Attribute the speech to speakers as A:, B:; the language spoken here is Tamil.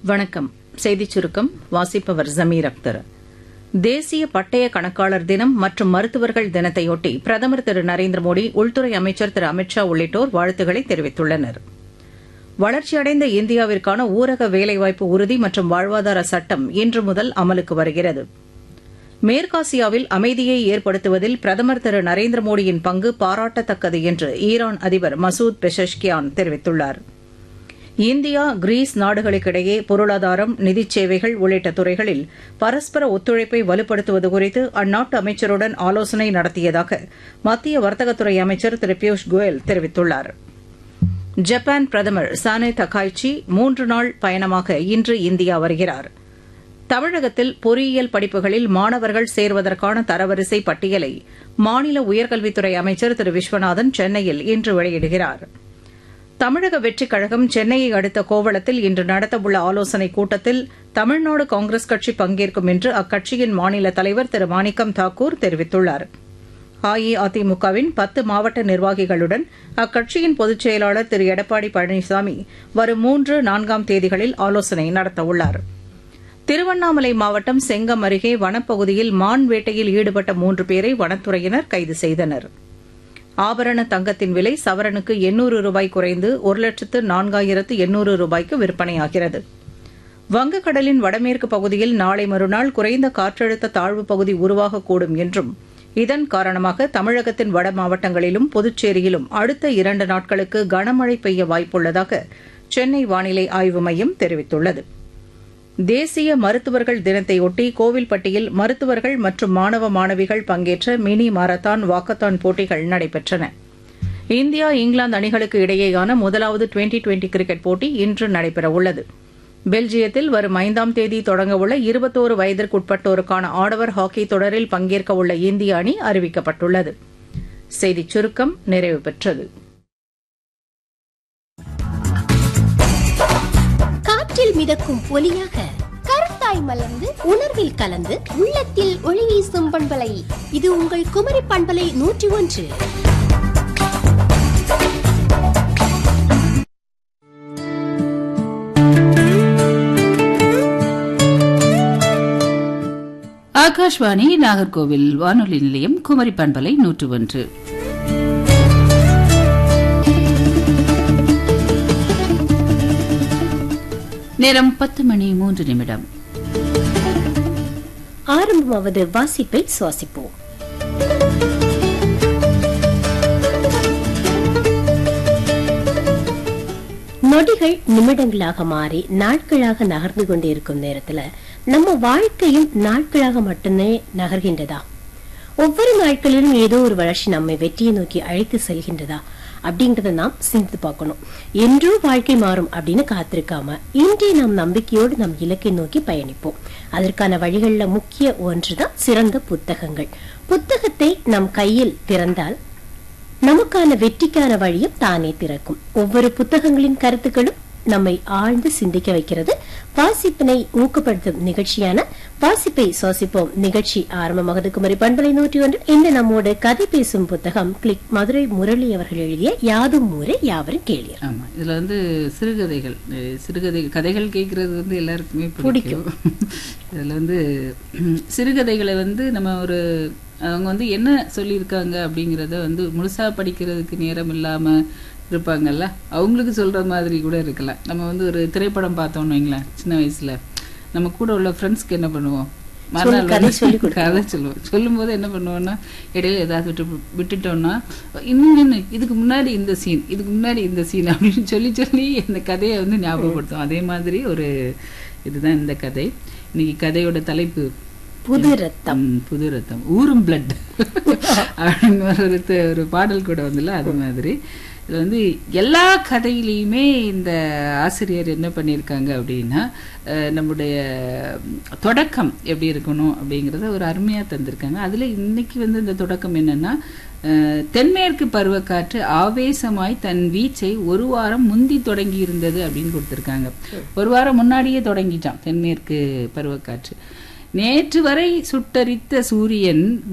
A: வணக்கம் செய்திச் சுருக்கம் வாசிப்பவர் ஜமீர் அக்தர் தேசிய பட்டய கணக்காளர் தினம் மற்றும் மருத்துவர்கள் தினத்தையொட்டி பிரதமர் திரு நரேந்திர மோடி உள்துறை அமைச்சர் திரு அமித் ஷா உள்ளிட்டோர் வாழ்த்துக்களை தெரிவித்துள்ளனர் வளர்ச்சியடைந்த இந்தியாவிற்கான ஊரக வேலைவாய்ப்பு உறுதி மற்றும் வாழ்வாதார சட்டம் இன்று முதல் அமலுக்கு வருகிறது மேற்காசியாவில் அமைதியை ஏற்படுத்துவதில் பிரதமர் திரு நரேந்திர மோடியின் பங்கு பாராட்டத்தக்கது என்று ஈரான் அதிபர் மசூத் பெஷஷ்கியான் தெரிவித்துள்ளார் இந்தியா கிரீஸ் நாடுகளுக்கிடையே பொருளாதாரம் நிதிச் சேவைகள் உள்ளிட்ட துறைகளில் பரஸ்பர ஒத்துழைப்பை வலுப்படுத்துவது குறித்து அந்நாட்டு அமைச்சருடன் ஆலோசனை நடத்தியதாக மத்திய வர்த்தகத்துறை அமைச்சர் திரு பியூஷ் கோயல் தெரிவித்துள்ளார் ஜப்பான் பிரதமர் சானே தகாய்ச்சி மூன்று நாள் பயணமாக இன்று இந்தியா வருகிறார் தமிழகத்தில் பொறியியல் படிப்புகளில் மாணவர்கள் சேர்வதற்கான தரவரிசை பட்டியலை மாநில உயர்கல்வித்துறை அமைச்சர் திரு விஸ்வநாதன் சென்னையில் இன்று வெளியிடுகிறார் தமிழக வெற்றிக் கழகம் சென்னையை அடுத்த கோவளத்தில் இன்று நடத்தவுள்ள ஆலோசனைக் கூட்டத்தில் தமிழ்நாடு காங்கிரஸ் கட்சி பங்கேற்கும் என்று அக்கட்சியின் மாநில தலைவர் திரு மாணிக்கம் தாக்கூர் தெரிவித்துள்ளார் அஇஅதிமுகவின் பத்து மாவட்ட நிர்வாகிகளுடன் அக்கட்சியின் பொதுச் செயலாளர் திரு எடப்பாடி பழனிசாமி வரும் மூன்று நான்காம் தேதிகளில் ஆலோசனை நடத்தவுள்ளாா் திருவண்ணாமலை மாவட்டம் செங்கம் அருகே வனப்பகுதியில் மான் வேட்டையில் ஈடுபட்ட மூன்று பேரை வனத்துறையினர் கைது செய்தனர் ஆபரண தங்கத்தின் விலை சவரனுக்கு எண்ணூறு ரூபாய் குறைந்து ஒரு லட்சத்து நான்காயிரத்து எண்ணூறு ரூபாய்க்கு விற்பனையாகிறது வங்கக்கடலின் வடமேற்கு பகுதியில் நாளை மறுநாள் குறைந்த காற்றழுத்த தாழ்வு பகுதி உருவாகக்கூடும் என்றும் இதன் காரணமாக தமிழகத்தின் வட மாவட்டங்களிலும் புதுச்சேரியிலும் அடுத்த இரண்டு நாட்களுக்கு கனமழை பெய்ய வாய்ப்புள்ளதாக சென்னை வானிலை ஆய்வு மையம் தெரிவித்துள்ளது தேசிய மருத்துவர்கள் தினத்தையொட்டி கோவில்பட்டியில் மருத்துவர்கள் மற்றும் மாணவ மாணவிகள் பங்கேற்ற மினி மாரத்தான் வாக்கத்தான் போட்டிகள் நடைபெற்றன இந்தியா இங்கிலாந்து அணிகளுக்கு இடையேயான முதலாவது டுவெண்டி டுவெண்டி கிரிக்கெட் போட்டி இன்று நடைபெறவுள்ளது பெல்ஜியத்தில் வரும் ஐந்தாம் தேதி தொடங்கவுள்ள இருபத்தோரு வயதிற்குட்பட்டோருக்கான ஆடவர் ஹாக்கி தொடரில் பங்கேற்கவுள்ள இந்திய அணி அறிவிக்கப்பட்டுள்ளது செய்திச் சுருக்கம் நிறைவு பெற்றது
B: காற்றில் மிதக்கும் ஒலியாக கருத்தாய் மலர்ந்து உணர்வில் கலந்து உள்ளத்தில் ஒளி வீசும் பண்பலை இது உங்கள் குமரி பண்பலை நூற்றி ஒன்று
C: ஆகாஷ்வாணி நாகர்கோவில் வானொலி நிலையம் குமரி பண்பலை நூற்று ஒன்று நேரம் பத்து மணி மூன்று நிமிடம்
B: ஆரம்பமாவது வாசிப்பை சுவாசிப்போம் நொடிகள் நிமிடங்களாக மாறி நாட்களாக நகர்ந்து கொண்டிருக்கும் நேரத்துல நம்ம வாழ்க்கையும் நாட்களாக மட்டுமே நகர்கின்றதா ஒவ்வொரு நாட்களிலும் ஏதோ ஒரு வளர்ச்சி நம்மை வெற்றியை நோக்கி அழைத்து செல்கின்றதா அப்படிங்கறத நாம் சிந்தித்து பார்க்கணும் என்றோ வாழ்க்கை மாறும் அப்படின்னு காத்திருக்காம இன்றைய நாம் நம்பிக்கையோடு நம் இலக்கை நோக்கி பயணிப்போம் அதற்கான வழிகள்ல முக்கிய ஒன்றுதான் சிறந்த புத்தகங்கள் புத்தகத்தை நம் கையில் திறந்தால் நமக்கான வெற்றிக்கான வழியும் தானே திறக்கும் ஒவ்வொரு புத்தகங்களின் கருத்துக்களும் நம்மை ஆழ்ந்து சிந்திக்க வைக்கிறது வாசிப்பினை ஊக்கப்படுத்தும் நிகழ்ச்சியான வாசிப்பை சுவாசிப்போம் நிகழ்ச்சி ஆரம்பமாகது குமரி பண்பலை நூற்றி ஒன்று இந்த நம்மோடு கதை பேசும் புத்தகம் கிளிக் மதுரை முரளி அவர்கள் எழுதிய யாதும் ஊரே யாவரும் கேளியர்
C: ஆமா இதுல வந்து சிறுகதைகள் அஹ் சிறுகதை கதைகள் கேட்கறது வந்து எல்லாருக்குமே பிடிக்கும் இதுல வந்து சிறுகதைகளை வந்து நம்ம ஒரு அவங்க வந்து என்ன சொல்லியிருக்காங்க அப்படிங்கிறத வந்து முழுசா படிக்கிறதுக்கு நேரம் இல்லாம இருப்பாங்கல்ல அவங்களுக்கு சொல்ற மாதிரி கூட இருக்கலாம் நம்ம வந்து ஒரு திரைப்படம் பார்த்தோம்னு வைங்களேன் சின்ன வயசுல நம்ம கூட உள்ள ஃப்ரெண்ட்ஸ்க்கு என்ன பண்ணுவோம் மறுநாள்
B: கதை
C: வந்து
B: சொல்லி
C: கதை சொல்லுவோம் சொல்லும்போது என்ன பண்ணுவோம்னா இடையில ஏதாவது விட்டு விட்டுட்டோம்னா இன்னும் என்ன இதுக்கு முன்னாடி இந்த சீன் இதுக்கு முன்னாடி இந்த சீன் அப்படின்னு சொல்லி சொல்லி அந்த கதையை வந்து ஞாபகப்படுத்தும் அதே மாதிரி ஒரு இதுதான் இந்த கதை இன்னைக்கு கதையோட தலைப்பு
B: புது ரத்தம்
C: ம், புது ரத்தம் ஊரும் பிளட் அப்படின்னு ஒரு த- ஒரு பாடல் கூட வந்துல அது மாதிரி இதுல வந்து எல்லா கதையிலையுமே இந்த ஆசிரியர் என்ன பண்ணியிருக்காங்க அப்படின்னா அஹ், நம்முடைய தொடக்கம் எப்படி இருக்கணும் அப்படிங்கறத ஒரு அருமையா தந்திருக்காங்க அதுல இன்னைக்கு வந்து இந்த தொடக்கம் என்னன்னா அஹ், தென்மேற்கு பருவக்காற்று ஆவேசமாய் தன் வீச்சை ஒரு வாரம் முந்தி தொடங்கி இருந்தது அப்படின்னு கொடுத்திருக்காங்க ஒரு வாரம் முன்னாடியே தொடங்கிட்டான் தென்மேற்கு பருவக்காற்று நேற்று வரை சுட்டரித்த சூரியன்